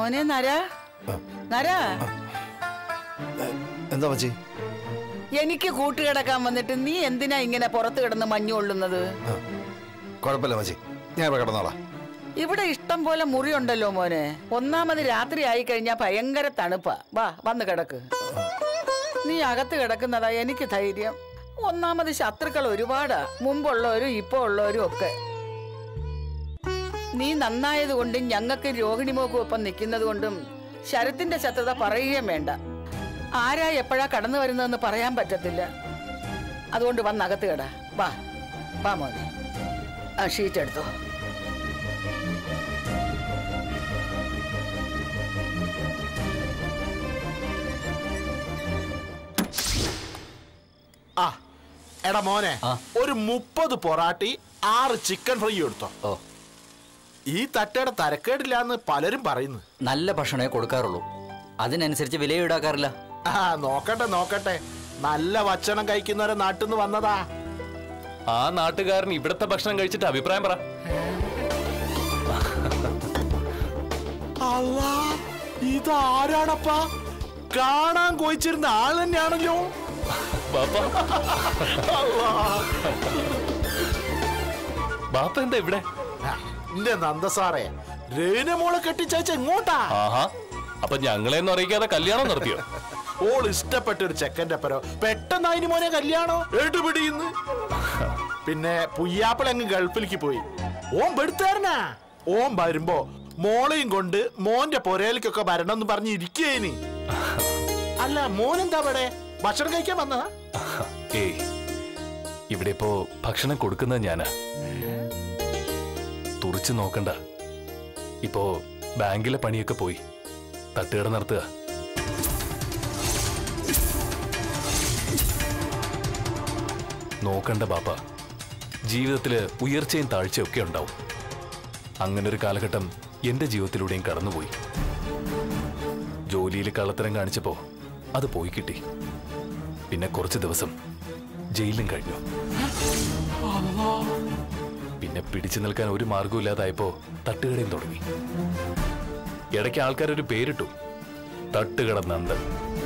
മോനെ നര നര എന്താ മച്ചി എനിക്ക് കൂട്ടുകിടക്കാൻ വന്നിട്ട് നീ എന്തിനാ ഇങ്ങനെ പുറത്ത് കിടന്ന് മഞ്ഞു കൊള്ളുന്നത് കുഴപ്പമില്ല മച്ചി ഞാൻ ഇവിടെ കിടന്നോളാം ഇവിടെ ഇഷ്ടം പോലെ മുറിയുണ്ടല്ലോ മോനെ ഒന്നാമത് രാത്രി ആയി കഴിഞ്ഞാൽ ഭയങ്കര തണുപ്പാ വാ വന്ന് കിടക്ക് നീ അകത്ത് കിടക്കുന്നതാ എനിക്ക് ധൈര്യം ഒന്നാമത് ശത്രുക്കൾ ഒരുപാടാ മുമ്പുള്ളവരും ഇപ്പൊ ഉള്ളവരും ഒക്കെ നീ നന്നായത് കൊണ്ടും ഞങ്ങൾക്ക് രോഹിണിമോക്കും ഒപ്പം നിൽക്കുന്നത് കൊണ്ടും ശരത്തിന്റെ ശത്രുത പറയുകയും വേണ്ട ആരാ എപ്പോഴാ കടന്നു വരുന്നതെന്ന് പറയാൻ പറ്റത്തില്ല അതുകൊണ്ട് വന്ന് അകത്ത് കിട വാ വാ മോനെ ആ ഷീറ്റ് എടുത്തോ ആ എടാ മോനെ ഒരു മുപ്പത് പൊറാട്ടി ആറ് ചിക്കൻ ഫ്രൈ എടുത്തോ ഓ ഈ തട്ടയുടെ തരക്കേടില്ലാന്ന് പലരും പറയുന്നു നല്ല ഭക്ഷണമേ കൊടുക്കാറുള്ളൂ അതിനനുസരിച്ച് വില ഈടാക്കാറില്ല ആ നോക്കട്ടെ നോക്കട്ടെ നല്ല ഭക്ഷണം കഴിക്കുന്നവരെ നാട്ടിൽ നിന്ന് വന്നതാ ആ നാട്ടുകാരൻ ഇവിടത്തെ ഭക്ഷണം കഴിച്ചിട്ട് അഭിപ്രായം പറ അല്ലാ ഇതാരാണപ്പാ കാണാൻ കൊയിച്ചിരുന്ന ആൾ തന്നെയാണല്ലോ ബാപ്പ ബാപ്പ എന്താ ഇവിടെ എന്റെ നന്ദസാറേ രേനമോളെ കെട്ടിച്ചയച്ച എങ്ങോട്ടാ ആഹാ അപ്പൊ ഞങ്ങളെന്ന് അറിയിക്കാതെ കല്യാണം നടത്തിയോ ഓൾ ഇഷ്ടപ്പെട്ട ഒരു ചെക്കന്റെ പരോ പെട്ടെന്ന് അതിന് മോനെ കല്യാണോ എടുപിടിയുന്നു പിന്നെ പുയ്യാപ്പിൾ അങ്ങ് ഗൾഫിലേക്ക് പോയി ഓൻ പെടുത്താരനാ ഓൻ വരുമ്പോ മോളെയും കൊണ്ട് മോന്റെ പൊരയിലേക്കൊക്കെ വരണം എന്ന് പറഞ്ഞ് ഇരിക്കേനി അല്ല മോൻ എന്താ അവിടെ ഭക്ഷണം കഴിക്കാൻ വന്നതാ ഏയ് ഇവിടെ ഇപ്പോ ഭക്ഷണം കൊടുക്കുന്നത് ഞാനാ തുറിച്ചു നോക്കണ്ട ഇപ്പോ ബാങ്കിലെ പണിയൊക്കെ പോയി തട്ടുകട നടത്തുക നോക്കണ്ട ബാപ്പ ജീവിതത്തില് ഉയർച്ചയും താഴ്ചയും ഒക്കെ ഉണ്ടാവും അങ്ങനെ ഒരു കാലഘട്ടം എന്റെ ജീവിതത്തിലൂടെയും കടന്നുപോയി ജോലിയിൽ കള്ളത്തരം കാണിച്ചപ്പോ അത് പോയി കിട്ടി പിന്നെ കുറച്ച് ദിവസം ജയിലിലും കഴിഞ്ഞു പിന്നെ പിടിച്ചു നിൽക്കാൻ ഒരു മാർഗവും ഇല്ലാതായപ്പോ തട്ടുകടയും തുടങ്ങി ഇടയ്ക്ക് ആൾക്കാരൊരു പേരിട്ടു തട്ടുകട നന്ദൻ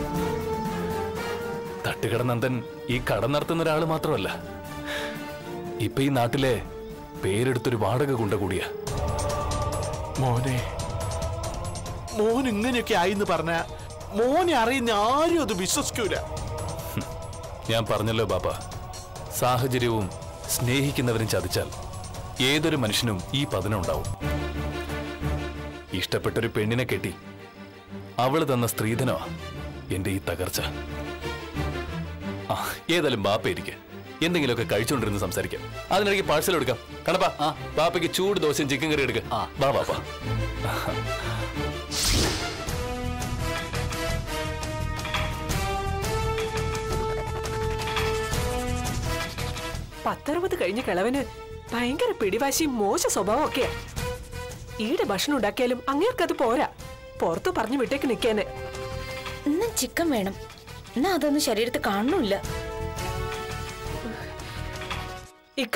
തട്ടുകട നന്ദൻ ഈ കട നടത്തുന്ന ഒരാൾ മാത്രമല്ല ഇപ്പൊ ഈ നാട്ടിലെ പേരെടുത്തൊരു വാടക കുണ്ട കൂടിയാ മോനെ മോൻ ഇങ്ങനെയൊക്കെ ആയിന്ന് പറഞ്ഞ മോനെ അറിയുന്ന ആരും അത് വിശ്വസിക്കൂല ഞാൻ പറഞ്ഞല്ലോ ബാബ സാഹചര്യവും സ്നേഹിക്കുന്നവരും ചതിച്ചാൽ ഏതൊരു മനുഷ്യനും ഈ പതനം ഉണ്ടാവും ഇഷ്ടപ്പെട്ടൊരു പെണ്ണിനെ കെട്ടി അവള് തന്ന സ്ത്രീധനമാ എന്റെ ഈ തകർച്ച ആ ഏതായാലും ബാപ്പ ഇരിക്കെ എന്തെങ്കിലുമൊക്കെ കഴിച്ചുകൊണ്ടിരുന്ന് സംസാരിക്കാം അതിനിടയ്ക്ക് പാഴ്സൽ എടുക്കാം കണപ്പാ ആ. ബാപ്പയ്ക്ക് ചൂട് ദോശയും ചിക്കൻ കറി എടുക്കാം ആ. ബാ ബാപ്പ പത്തറുപത് കഴിഞ്ഞ കിളവന് ഭയങ്കര പിടിവാശിയും മോശ സ്വഭാവമൊക്കെയാ ഈടെ ഭക്ഷണം ഉണ്ടാക്കിയാലും അങ്ങേർക്കത് പോരാ പുറത്തു പറഞ്ഞു വിട്ടേക്ക് നിൽക്കാന് ഇന്ന് ചിക്കൻ വേണം എന്നാ അതൊന്നും ശരീരത്തിൽ കാണുന്നില്ല ഇക്ക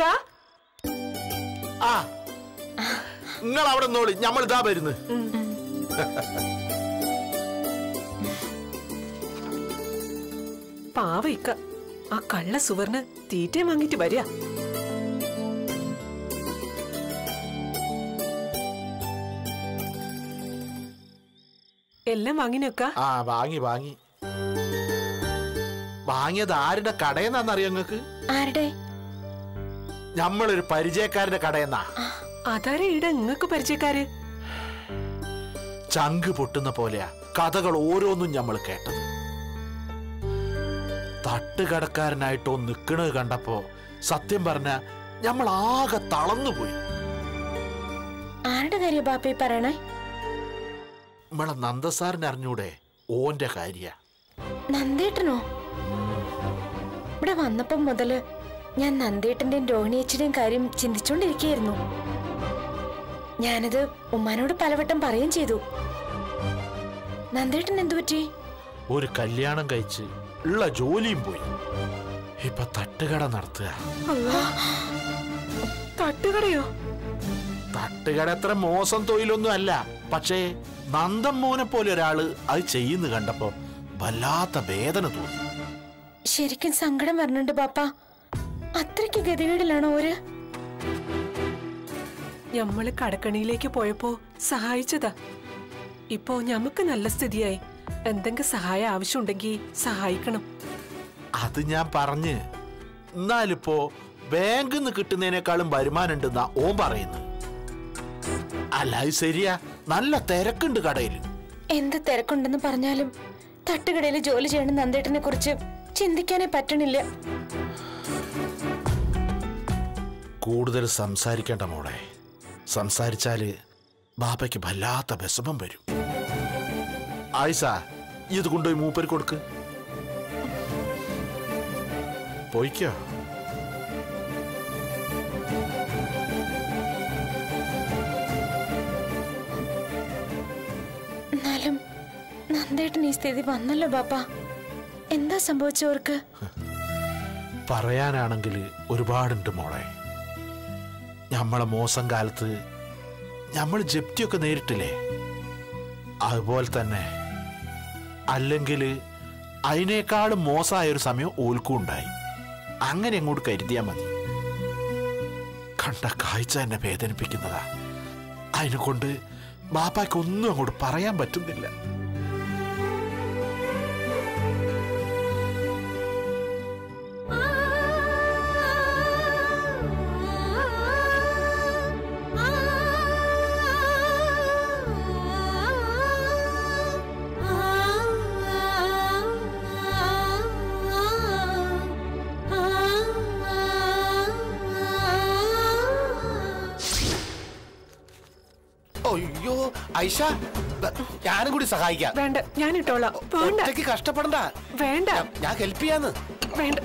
ആ നിങ്ങൾ അവിടെ നോളി നമ്മൾ ഇതാ വരുന്നു പാവ ഇക്ക ആ കള്ള സുവർണ് തീറ്റയും വാങ്ങിട്ട് വരിക എല്ലാം വാങ്ങിനൊക്ക ആ വാങ്ങി വാങ്ങി വാങ്ങിയത് ആരുടെ കടയെന്നാന്നറിയോ നിങ്ങക്ക് ആരുടെ നമ്മളൊരു പരിചയക്കാരന്റെ കടയെന്നാ അതാരെ ഈടെ നിങ്ങക്ക് പരിചയക്കാര് ചങ്ക് പൊട്ടുന്ന പോലെയാ കഥകൾ ഓരോന്നും നമ്മൾ കേട്ടത് തട്ടുകടക്കാരനായിട്ടോ നിക്കണത് കണ്ടപ്പോ സത്യം പറഞ്ഞ നമ്മൾ ആകെ തളർന്നുപോയി ആരുടെ കാര്യ ബാപ്പി പറയണേ നമ്മളെ നന്ദസാറിന് അറിഞ്ഞൂടെ ഓന്റെ കാര്യ നന്ദേട്ടനോ ഇവിടെ വന്നപ്പം മുതല് ഞാൻ നന്ദേട്ടന്റെയും രോഹിണിയച്ചിന്റെയും കാര്യം ചിന്തിച്ചുകൊണ്ടിരിക്കുകയായിരുന്നു ഞാനത് ഉമ്മാനോട് പലവട്ടം പറയുകയും ചെയ്തു നന്ദേട്ടൻ എന്തു പറ്റി ഒരു കല്യാണം കഴിച്ച് ഉള്ള ജോലിയും പോയി ഇപ്പൊ തട്ടുകട നടത്തുക തട്ടുകടയോ തട്ടുകട അത്ര മോശം തൊഴിലൊന്നും അല്ല പക്ഷേ നന്ദൻ മോനെ പോലെ ഒരാള് അത് ചെയ്യുന്നു കണ്ടപ്പോ വല്ലാത്ത വേദന തോന്നി ശരിക്കും സങ്കടം വരണുണ്ട് പാപ്പ അത്രയ്ക്ക് ഗതികേടിലാണോ ഓര് ഞമ്മള് കടക്കണിയിലേക്ക് പോയപ്പോ സഹായിച്ചതാ ഇപ്പോ ഞമ്മക്ക് നല്ല സ്ഥിതിയായി എന്തെങ്കിലും സഹായം ആവശ്യമുണ്ടെങ്കിൽ സഹായിക്കണം അത് ഞാൻ പറഞ്ഞ് എന്നാലിപ്പോ ബാങ്കിൽ നിന്ന് കിട്ടുന്നതിനേക്കാളും വരുമാനം ഉണ്ടെന്നാ ഓൻ പറയുന്നത് അല്ല അത് ശരിയാ നല്ല തിരക്കുണ്ട് കടയിൽ എന്ത് തിരക്കുണ്ടെന്ന് പറഞ്ഞാലും തട്ടുകടയിൽ ജോലി ചെയ്യണ നന്ദേട്ടനെ കുറിച്ച് ചിന്തിക്കാനേ പറ്റണില്ല കൂടുതൽ സംസാരിക്കേണ്ട മോളെ സംസാരിച്ചാല് ബാബയ്ക്ക് വല്ലാത്ത വിഷമം വരും ആയിഷ ഇത് കൊണ്ടുപോയി മൂപ്പര് കൊടുക്ക് പോയിക്കോ എന്നാലും നന്ദേട്ടൻ ഈ സ്ഥിതി വന്നല്ലോ ബാപ്പ എന്താ സംഭവിച്ചവർക്ക് പറയാനാണെങ്കിൽ ഒരുപാടുണ്ട് മോളെ നമ്മളെ മോശം കാലത്ത് നമ്മൾ ജപ്തിയൊക്കെ നേരിട്ടില്ലേ അതുപോലെ തന്നെ അല്ലെങ്കിൽ അതിനേക്കാളും മോശമായ ഒരു സമയം ഓൽക്കും ഉണ്ടായി അങ്ങനെ അങ്ങോട്ട് കരുതിയാ മതി കണ്ട കാഴ്ച എന്നെ വേദനിപ്പിക്കുന്നതാ അതിനെ കൊണ്ട് ബാപ്പായ്ക്ക് ഒന്നും അങ്ങോട്ട് പറയാൻ പറ്റുന്നില്ല അയ്യോ ഐഷ ദ, ഞാനും കൂടി സഹായിക്കാം വേണ്ട ഞാൻ ഇട്ടോളാം വേണ്ട ഒറ്റയ്ക്ക് കഷ്ടപ്പെടണ്ട വേണ്ട ഞാൻ ഹെൽപ്പ് ചെയ്യാന്ന് വേണ്ട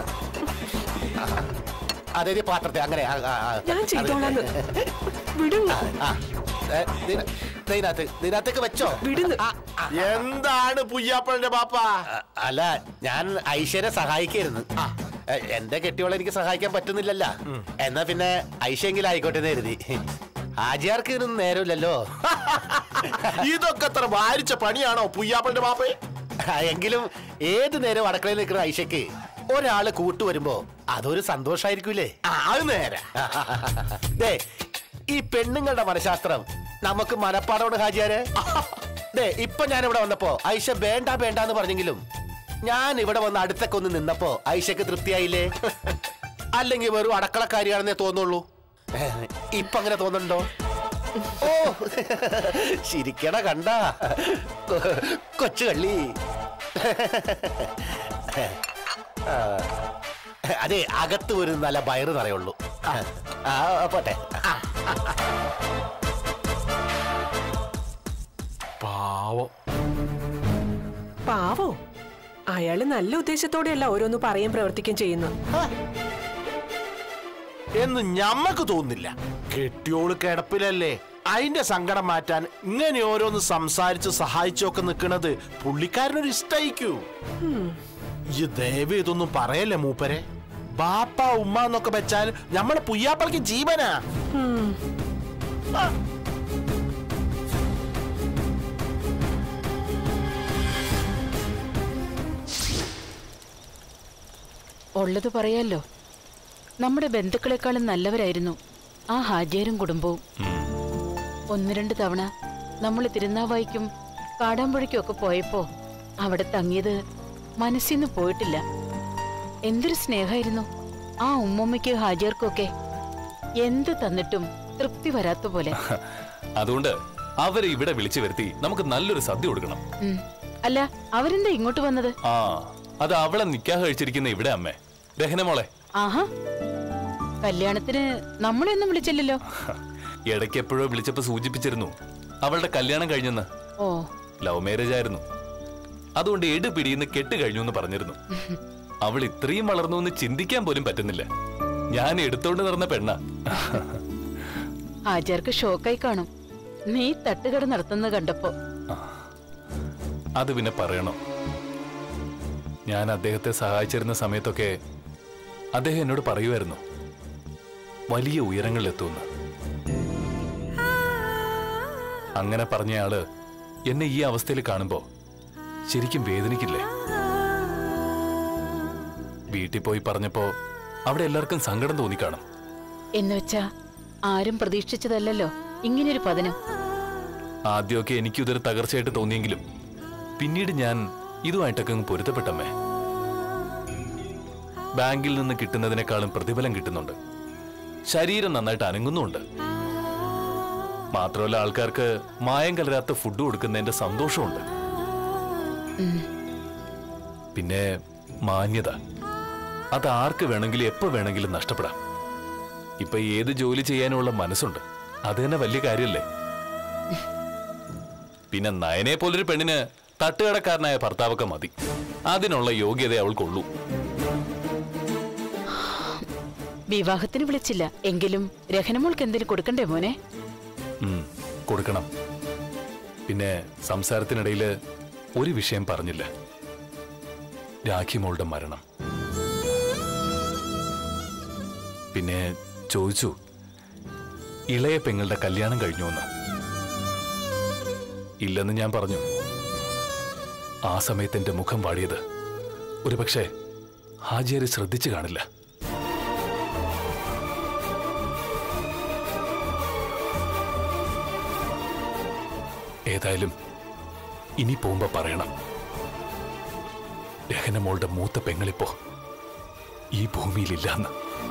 അതെ ദേ പാത്രത്തെ അങ്ങനെ ആ, ആ, ആ. ഞാൻ ചെയ്തോളാന്ന് വിടുന്നു ആ, ഏ, ഇതിന- ഇതിനകത്ത് ഇതിനകത്തേക്ക് വെച്ചോ വിടുന്നു എന്താണ് പുയ്യാപ്പഴന്റെ ബാപ്പ അ- അല്ല ഞാൻ ഐശ്വര്യ സഹായിക്കായിരുന്നു എ, എന്റെ കെട്ടിയോളെ എനിക്ക് സഹായിക്കാൻ പറ്റുന്നില്ലല്ല എന്നാ പിന്നെ ഐശ്വെങ്കിലും ആയിക്കോട്ടെ എന്ന് കരുതി ആജിയാർക്ക് ഇതിനൊന്നും നേരമില്ലല്ലോ ഇതൊക്കെ അത്ര ഭാരിച്ച പണിയാണോ പുയ്യാപ്പഴന്റെ ബാപ്പേ എങ്കിലും ഏത് നേരം അടുക്കളയിൽ നിൽക്കുന്ന ഐഷയ്ക്ക് ഒരാള് കൂട്ടുവരുമ്പോ അതൊരു സന്തോഷായിരിക്കൂലേ ആ, അത് നേരെ ദേ ഈ പെണ്ണുങ്ങളുടെ മനഃശാസ്ത്രം നമുക്ക് മനപ്പാടോട് ഹാജിയാര് ദേ ഇപ്പൊ ഞാൻ ഇവിടെ വന്നപ്പോ ഐഷ വേണ്ട വേണ്ട എന്ന് പറഞ്ഞെങ്കിലും ഞാൻ ഇവിടെ വന്ന് അടുത്തൊക്കെ ഒന്ന് നിന്നപ്പോ ഐഷക്ക് തൃപ്തിയായില്ലേ അല്ലെങ്കിൽ വെറും അടക്കളക്കാരിയാണെന്നേ തോന്നുള്ളൂ ഇപ്പൊ അങ്ങനെ തോന്നുന്നുണ്ടോ ഓ ശരിക്കണ കണ്ട കൊച്ചു കള്ളി ആ, അതെ അകത്ത് ഒരു നല്ല വയറ് നിറയുള്ളൂ ആ പോട്ടെ ആ, പാവം പാവോ അയാള് നല്ല ഉദ്ദേശത്തോടെയല്ല ഓരോന്ന് പറയും പ്രവർത്തിക്കുകയും ചെയ്യുന്നു എന്ന് ഞമ്മക്ക് തോന്നുന്നില്ല കെട്ടിയോള് കിടപ്പിലല്ലേ അതിന്റെ സങ്കടം മാറ്റാൻ ഇങ്ങനെ ഓരോന്ന് സംസാരിച്ച് സഹായിച്ചൊക്കെ നിൽക്കുന്നത് പുള്ളിക്കാരനൊരു ഇഷ്ടായിക്കൂ ഈ ദയവ് ഇതൊന്നും പറയല്ലേ മൂപ്പരെ ബാപ്പ ഉമ്മ എന്നൊക്കെ വെച്ചാൽ നമ്മളെ പുയ്യാപ്പളക്ക് ജീവനാ ആ, ഉള്ളത് പറയാലോ നമ്മുടെ ബന്ധുക്കളെക്കാളും നല്ലവരായിരുന്നു ആ ഹാജിയരും കുടുംബവും ഒന്ന് രണ്ട് തവണ നമ്മൾ തിരുനാവായിക്കും കാടാമ്പുഴയ്ക്കും ഒക്കെ പോയപ്പോ അവിടെ തങ്ങിയത് മനസ്സിന്ന് പോയിട്ടില്ല എന്തൊരു സ്നേഹമായിരുന്നു ആ ഉമ്മമ്മയ്ക്ക് ഹാജിയർക്കൊക്കെ എന്ത് തന്നിട്ടും തൃപ്തി വരാത്ത പോലെ അതുകൊണ്ട് അവരെ ഇവിടെ വിളിച്ചു വരുത്തി നമുക്ക് നല്ലൊരു സദ്യ കൊടുക്കണം ഉം. അല്ല അവരെന്താ ഇങ്ങോട്ട് വന്നത് ആ അത് അവളെ നിക്കാഹ് കഴിച്ചിരിക്കുന്ന ഇവിടെ അമ്മേ രഹന മോളെ ആഹാ കല്യാണത്തിന് നമ്മളെയൊന്നും വിളിച്ചില്ലല്ലോ ഇടയ്ക്ക് എപ്പോഴോ വിളിച്ചപ്പോ സൂചിപ്പിച്ചിരുന്നു അവളുടെ കല്യാണം കഴിഞ്ഞെന്ന് ഓ ലവ് മാരേജ് ആയിരുന്നു അതുകൊണ്ട് എടു പിടിയുന്ന് കെട്ട് കഴിഞ്ഞു എന്ന് പറഞ്ഞിരുന്നു അവൾ ഇത്രയും വളർന്നു എന്ന് ചിന്തിക്കാൻ പോലും പറ്റുന്നില്ല ഞാൻ എടുത്തോണ്ട് നടന്ന പെണ്ണ ഹാജർക്ക് ഷോക്കായി കാണും നീ തട്ടുകട നടത്തുന്നത് കണ്ടപ്പോ അത് പിന്നെ പറയണോ ഞാൻ അദ്ദേഹത്തെ സഹായിച്ചിരുന്ന സമയത്തൊക്കെ അദ്ദേഹം എന്നോട് പറയുമായിരുന്നു വലിയ ഉയരങ്ങളിലെത്തുമെന്ന് അങ്ങനെ പറഞ്ഞയാള് എന്നെ ഈ അവസ്ഥയിൽ കാണുമ്പോ ശരിക്കും വേദനിക്കില്ലേ വീട്ടിൽ പോയി പറഞ്ഞപ്പോ അവിടെ എല്ലാവർക്കും സങ്കടം തോന്നിക്കാണും എന്നുവെച്ചാ ആരും പ്രതീക്ഷിച്ചതല്ലല്ലോ ഇങ്ങനൊരു പതനം ആദ്യമൊക്കെ എനിക്കിതൊരു തകർച്ചയായിട്ട് തോന്നിയെങ്കിലും പിന്നീട് ഞാൻ ഇതുമായിട്ടൊക്കെ അങ്ങ് പൊരുത്തപ്പെട്ടമ്മേ ബാങ്കിൽ നിന്ന് കിട്ടുന്നതിനേക്കാളും പ്രതിഫലം കിട്ടുന്നുണ്ട് ശരീരം നന്നായിട്ട് അനങ്ങുന്നുമുണ്ട് മാത്രമല്ല ആൾക്കാർക്ക് മായം കലരാത്ത ഫുഡ് കൊടുക്കുന്നതിന്റെ സന്തോഷമുണ്ട് പിന്നെ മാന്യത അത് ആർക്ക് വേണമെങ്കിലും എപ്പോ വേണമെങ്കിലും നഷ്ടപ്പെടാം ഇപ്പൊ ഏത് ജോലി ചെയ്യാനുള്ള മനസ്സുണ്ട് അത് തന്നെ വലിയ കാര്യല്ലേ പിന്നെ നയനെ പോലൊരു പെണ്ണിന് തട്ടുകടക്കാരനായ ഭർത്താവൊക്കെ മതി അതിനുള്ള യോഗ്യത അവൾക്കുള്ളൂ വിവാഹത്തിന് വിളിച്ചില്ല എങ്കിലും രഹനമോൾക്ക് എന്തെങ്കിലും കൊടുക്കണ്ടേ മോനെ ഉം, കൊടുക്കണം പിന്നെ സംസാരത്തിനിടയിൽ ഒരു വിഷയം പറഞ്ഞില്ല രാഖി മോളുടെ മരണം പിന്നെ ചോദിച്ചു ഇളയ പെങ്ങളുടെ കല്യാണം കഴിഞ്ഞുവെന്ന് ഇല്ലെന്ന് ഞാൻ പറഞ്ഞു ആ സമയത്ത് എന്റെ മുഖം വാടിയത് ഒരുപക്ഷെ ഹാജിയരെ ശ്രദ്ധിച്ചു കാണില്ല ഏതായാലും ഇനി പോകുമ്പോ പറയണം രഹന മോളുടെ മൂത്ത പെങ്ങളിപ്പോ ഈ ഭൂമിയിലില്ലാന്ന്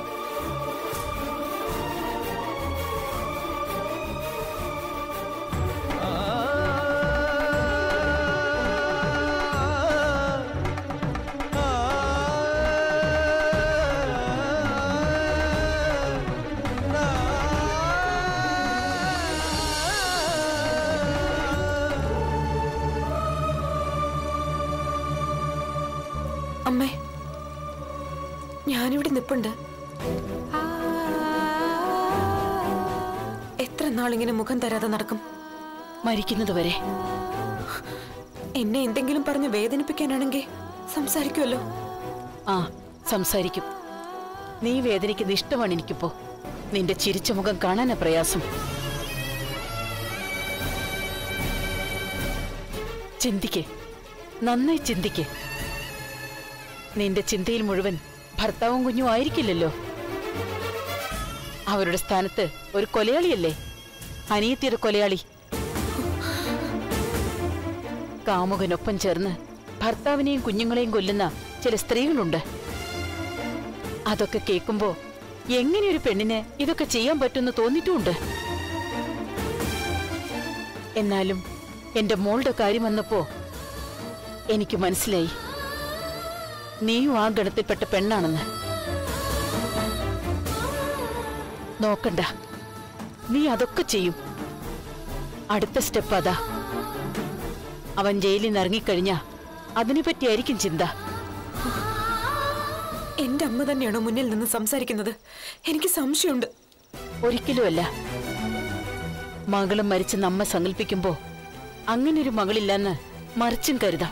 അമ്മേ ഞാനിവിടെ നിപ്പുണ്ട് എത്ര നാളിങ്ങനെ മുഖം തരാതെ നടക്കും മരിക്കുന്നത് വരെ എന്നെ എന്തെങ്കിലും പറഞ്ഞ് വേദനിപ്പിക്കാനാണെങ്കിൽ സംസാരിക്കുമല്ലോ ആ സംസാരിക്കും നീ വേദനിക്കുന്ന ഇഷ്ടമാണ് എനിക്കിപ്പോ നിന്റെ ചിരിച്ച മുഖം കാണാനാ പ്രയാസം ചിന്തിക്ക് നന്നായി ചിന്തിക്ക് നിന്റെ ചിന്തയിൽ മുഴുവൻ ഭർത്താവും കുഞ്ഞും ആയിരിക്കില്ലല്ലോ അവരുടെ സ്ഥാനത്ത് ഒരു കൊലയാളിയല്ലേ അനിയത്തിയുടെ കൊലയാളി കാമുകനൊപ്പം ചേർന്ന് ഭർത്താവിനെയും കുഞ്ഞുങ്ങളെയും കൊല്ലുന്ന ചില സ്ത്രീകളുണ്ട് അതൊക്കെ കേൾക്കുമ്പോ എങ്ങനെ ഒരു പെണ്ണിന് ഇതൊക്കെ ചെയ്യാൻ പറ്റുമെന്ന് തോന്നിയിട്ടുമുണ്ട് എന്നാലും എന്റെ മോളുടെ കാര്യം വന്നപ്പോ എനിക്ക് മനസ്സിലായി നീയും ആ ഗണത്തിൽപ്പെട്ട പെണ്ണാണെന്ന് നോക്കണ്ട നീ അതൊക്കെ ചെയ്യും അടുത്ത സ്റ്റെപ്പ് അതാ അവൻ ജയിലിൽ നിന്ന് ഇറങ്ങിക്കഴിഞ്ഞാ അതിനെപ്പറ്റിയായിരിക്കും ചിന്ത എന്റെ അമ്മ തന്നെയാണോ മുന്നിൽ നിന്ന് സംസാരിക്കുന്നത് എനിക്ക് സംശയമുണ്ട് ഒരിക്കലുമല്ല മകളും മരിച്ച് നമ്മ സങ്കല്പിക്കുമ്പോ അങ്ങനൊരു മകളില്ലെന്ന് മറിച്ചും കരുതാം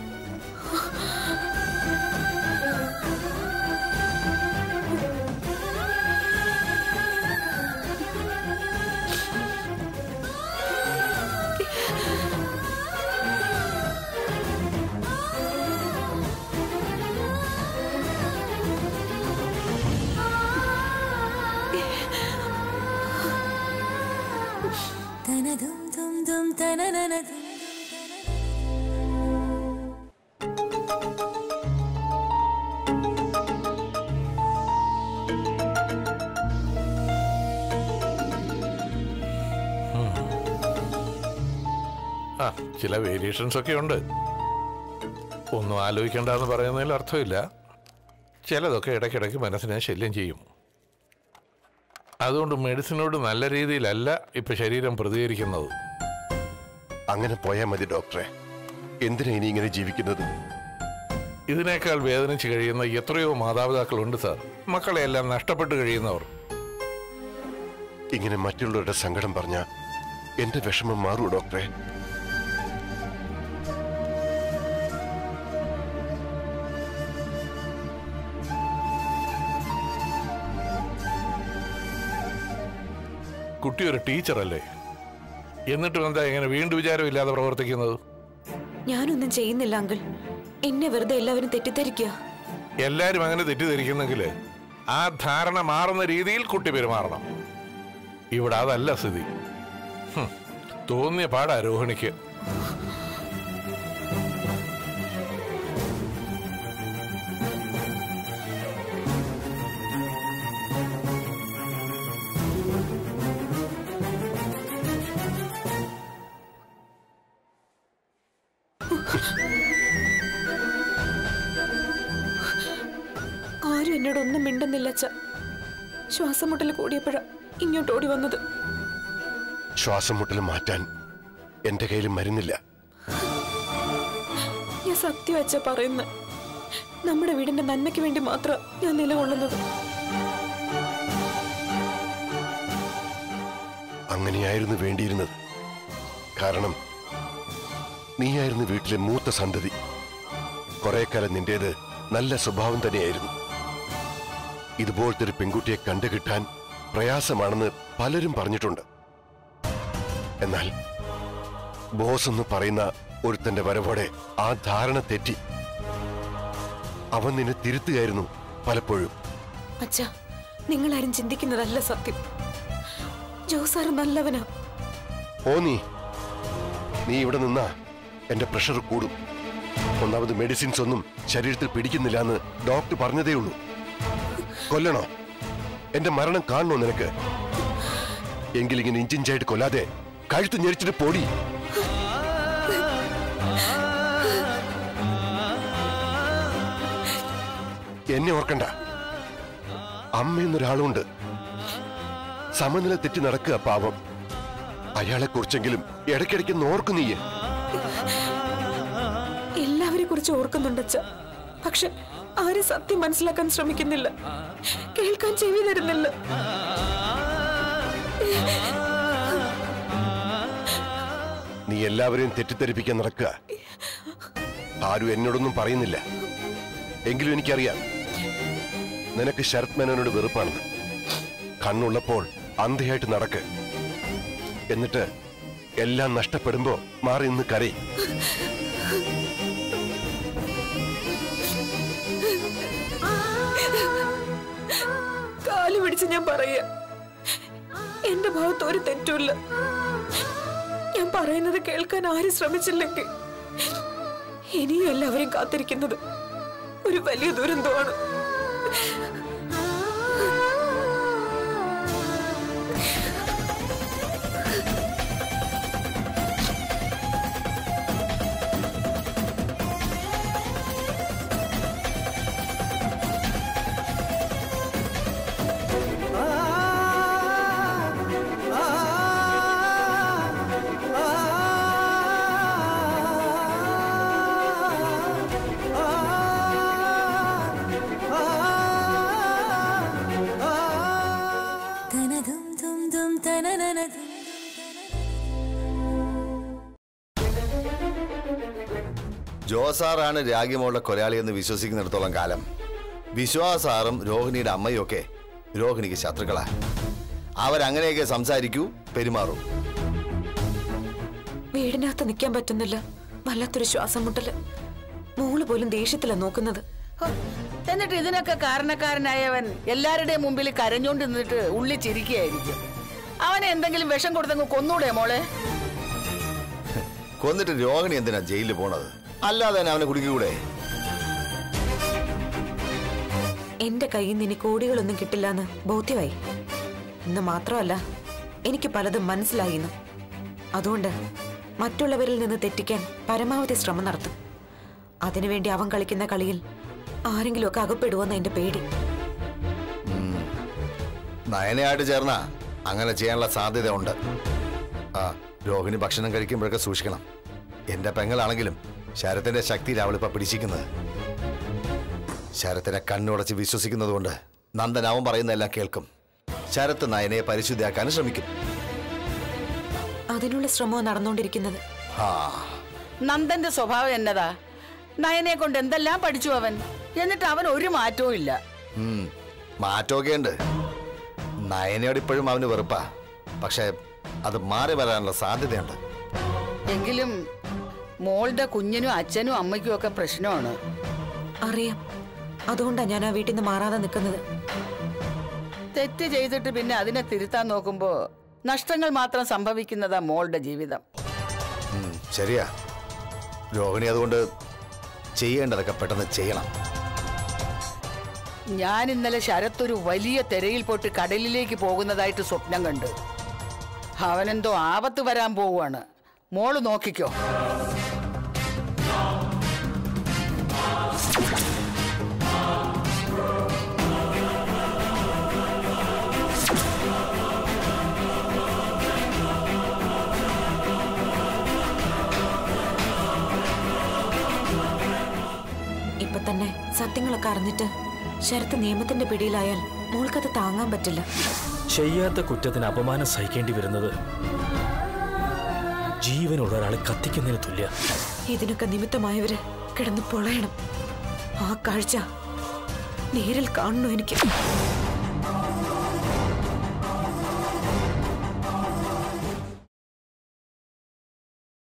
ആ ചില വേരിയേഷൻസ് ഒക്കെ ഉണ്ട് ഒന്നും ആലോചിക്കേണ്ടെന്ന് പറയുന്നതിൽ അർത്ഥമില്ല ചിലതൊക്കെ ഇടയ്ക്കിടയ്ക്ക് മനസ്സിനെ ശല്യം ചെയ്യും അതുകൊണ്ട് മെഡിസിനോട് നല്ല രീതിയിലല്ല ഇപ്പൊ ശരീരം പ്രതികരിക്കുന്നത് അങ്ങനെ പോയാൽ മതി ഡോക്ടറെ എന്തിനാ ഇനി ഇങ്ങനെ ജീവിക്കുന്നത് ഇതിനേക്കാൾ വേദനിച്ച് കഴിയുന്ന എത്രയോ മാതാപിതാക്കളുണ്ട് സാർ മക്കളെയെല്ലാം നഷ്ടപ്പെട്ട് കഴിയുന്നവർ ഇങ്ങനെ മറ്റുള്ളവരുടെ സങ്കടം പറഞ്ഞ എന്റെ വിഷമം മാറൂ ഡോക്ടറെ കുട്ടി ഒരു ടീച്ചറല്ലേ എന്നിട്ടും എന്താ ഇങ്ങനെ വീണ്ടും വിചാരമില്ലാതെ പ്രവർത്തിക്കുന്നത് ഞാനൊന്നും ചെയ്യുന്നില്ല അങ്കിൾ എന്നെ വെറുതെ എല്ലാവരും തെറ്റിദ്ധരിക്കുക എല്ലാരും അങ്ങനെ തെറ്റിദ്ധരിക്കുന്നെങ്കിൽ ആ ധാരണ മാറുന്ന രീതിയിൽ കുട്ടി പെരുമാറണം ഇവിടെ അതല്ല സ്ഥിതി ഹും, തോന്നിയ പാടാ രോഹിണിക്ക് ആരും എന്നോട് ഒന്നും മിണ്ടുന്നില്ല അച്ഛ ശ്വാസം മുട്ടൽ കൂടിയപ്പോഴാ ഇങ്ങോട്ട് ഓടി വന്നത് ശ്വാസം മുട്ടൽ മാറ്റാൻ എന്റെ കയ്യിൽ മരുന്നില്ല ഞാൻ സത്യം അച്ഛ പറയുന്നത് നമ്മുടെ വീടിന്റെ നന്മയ്ക്ക് വേണ്ടി മാത്രം ഞാൻ നിലകൊള്ളുന്നത് അങ്ങനെയായിരുന്നു വേണ്ടിയിരുന്നത് കാരണം നീയായിരുന്നു വീട്ടിലെ മൂത്ത സന്തതി കുറെ കാലം നിന്റേത് നല്ല സ്വഭാവം തന്നെയായിരുന്നു ഇതുപോലത്തെ ഒരു പെൺകുട്ടിയെ കണ്ടു കിട്ടാൻ പ്രയാസമാണെന്ന് പലരും പറഞ്ഞിട്ടുണ്ട് എന്നാൽ ബോസ് എന്ന് പറയുന്ന ഒരുത്തന്റെ വരവോടെ ആ ധാരണ തെറ്റി അവൻ നിന്നെ തിരുത്തുകയായിരുന്നു പലപ്പോഴും അച്ഛ നിങ്ങളാരും ചിന്തിക്കുന്നതല്ല സത്യം ജോസാറ് നല്ലവനാ ഓ നീ നീ ഇവിടെ നിന്നാ എന്റെ പ്രഷർ കൂടും ഒന്നാമത് മെഡിസിൻസ് ഒന്നും ശരീരത്തിൽ പിടിക്കുന്നില്ല എന്ന് ഡോക്ടർ പറഞ്ഞതേ ഉള്ളൂ കൊല്ലണോ എന്റെ മരണം കാണണോ നിനക്ക് എങ്കിലിങ്ങനെ ഇഞ്ചിഞ്ചായിട്ട് കൊല്ലാതെ കഴുത്ത് ഞെരിച്ചിട്ട് പൊടി എന്നെ ഓർക്കണ്ട അമ്മയെന്നൊരാളുണ്ട് സമനില തെറ്റി നടക്കുക പാവം അയാളെ കുറിച്ചെങ്കിലും ഇടയ്ക്കിടയ്ക്ക് നോർക്കു നീയെ എല്ലാവരെ കുറിച്ച് ഓർക്കുന്നുണ്ട് അച്ഛ പക്ഷെ ആരും സത്യം മനസ്സിലാക്കാൻ ശ്രമിക്കുന്നില്ല കേൾക്കാൻ ചെവി തരുന്നില്ല നീ എല്ലാവരെയും തെറ്റിദ്ധരിപ്പിക്കാൻ നടക്കുക ആരും എന്നോടൊന്നും പറയുന്നില്ല എങ്കിലും എനിക്കറിയാം നിനക്ക് ശരത് മേനോനോട് വെറുപ്പാണെന്ന് കണ്ണുള്ളപ്പോൾ അന്ധയായിട്ട് നടക്ക് എന്നിട്ട് എല്ലാം നഷ്ടപ്പെടുമ്പോ മാറി നിന്ന് കരയും കാല് പിടിച്ച് ഞാൻ പറയുക എന്റെ ഭാഗത്ത് ഒരു തെറ്റുമില്ല ഞാൻ പറയുന്നത് കേൾക്കാൻ ആരും ശ്രമിച്ചില്ലെങ്കിൽ ഇനിയും എല്ലാവരും കാത്തിരിക്കുന്നത് ഒരു വലിയ ദുരന്തമാണ് ജോസാറാണ് രാഗിമോളുടെ കൊലയാളിയെന്ന് വിശ്വസിക്കുന്നിടത്തോളം കാലം വിശ്വാസാറും രോഹിണിയുടെ അമ്മയും ഒക്കെ രോഹിണിക്ക് ശത്രുക്കളാ അവരങ്ങനെയൊക്കെ സംസാരിക്കൂ പെരുമാറൂ വീടിനകത്ത് നിൽക്കാൻ പറ്റുന്നില്ല വല്ലാത്തൊരു ശ്വാസം മുട്ടല് മോള് പോലും ദേഷ്യത്തിലാ നോക്കുന്നത് ഹോ, എന്നിട്ട് ഇതിനൊക്കെ കാരണക്കാരനായവൻ എല്ലാവരുടെയും മുമ്പിൽ കരഞ്ഞോണ്ട് നിന്നിട്ട് ഉള്ളി ചിരിക്കുകയായിരിക്കും അവനെ എന്തെങ്കിലും വിഷം കൊടുത്തങ്ങ് കൊന്നൂടെ മോളെ കൊന്നിട്ട് രോഹിണി എന്തിനാ ജയിലിൽ പോണത് അല്ലാതെ തന്നെ അവനെ കുടിക്കൂടെ എന്റെ കയ്യിൽ നിന്ന് ഇനി കോടികളൊന്നും കിട്ടില്ലെന്ന് ബോധ്യമായി ഇന്ന് മാത്രമല്ല എനിക്ക് പലതും മനസ്സിലായിന്ന് അതുകൊണ്ട് മറ്റുള്ളവരിൽ നിന്ന് തെറ്റിക്കാൻ പരമാവധി ശ്രമം നടത്തും അതിനുവേണ്ടി അവൻ കളിക്കുന്ന കളിയിൽ ആരെങ്കിലുമൊക്കെ അകപ്പെടുവെന്ന എന്റെ പേടി നയനയായിട്ട് ചേർന്ന അങ്ങനെ ചെയ്യാനുള്ള സാധ്യത ഉണ്ട് ആ രോഹിണി ഭക്ഷണം കഴിക്കുമ്പോഴൊക്കെ സൂക്ഷിക്കണം എന്റെ പെങ്ങളാണെങ്കിലും ശരത്തിന്റെ ശക്തിയിൽ അവളിപ്പോ പിടിച്ചിരിക്കുന്നത് ശരത്തിനെ കണ്ണുടച്ച് വിശ്വസിക്കുന്നത് കൊണ്ട് നന്ദൻ അവൻ പറയുന്നതെല്ലാം കേൾക്കും ശരത്ത് നയനയെ പരിശുദ്ധിയാക്കാൻ ശ്രമിക്കും അതിനുള്ള ശ്രമവും നടന്നുകൊണ്ടിരിക്കുന്നത് ആ നന്ദന്റെ സ്വഭാവം എന്നതാ നയനെ കൊണ്ട് എന്തെല്ലാം പഠിച്ചു അവൻ എന്നിട്ട് അവൻ ഒരു മാറ്റവും ഇല്ല ഉം, മാറ്റമൊക്കെ ഉണ്ട് നയനയോട് ഇപ്പോഴും അവന് വെറുപ്പാ പക്ഷെ അത് മാറി വരാനുള്ള സാധ്യതയുണ്ട് എങ്കിലും മോളുടെ കുഞ്ഞിനും അച്ഛനും അമ്മയ്ക്കും ഒക്കെ പ്രശ്നമാണ് അറിയാം അതുകൊണ്ടാ ഞാൻ ആ വീട്ടിൽ നിന്ന് മാറാതെ നിൽക്കുന്നത് തെറ്റ് ചെയ്തിട്ട് പിന്നെ അതിനെ തിരുത്താൻ നോക്കുമ്പോ നഷ്ടങ്ങൾ മാത്രം സംഭവിക്കുന്നതാ മോളുടെ ജീവിതം ഉം, ശരിയാ രോഹിണി അതുകൊണ്ട് ചെയ്യേണ്ടതൊക്കെ പെട്ടെന്ന് ചെയ്യണം ഞാൻ ഇന്നലെ ശരത്തൊരു വലിയ തിരയിൽ പോട്ട് കടലിലേക്ക് പോകുന്നതായിട്ട് സ്വപ്നം കണ്ടു അവനെന്തോ ആപത്ത് വരാൻ പോവുകയാണ് മോള് നോക്കിക്കോ ഇപ്പൊ തന്നെ സത്യങ്ങളൊക്കെ അറിഞ്ഞിട്ട് ശരത്ത് നിയമത്തിന്റെ പിടിയിലായാൽ മോൾക്കത് താങ്ങാൻ പറ്റില്ല ചെയ്യാത്ത കുറ്റത്തിന് അപമാനം സഹിക്കേണ്ടി വരുന്നത് ജീവനുള്ള ഒരാളെ കത്തിക്കുന്നതിന് തുല്യ ഇതിനൊക്കെ നിമിത്തമായവര് കിടന്ന് പൊളയണം ആ കാഴ്ച നേരിൽ കാണണോ എനിക്ക്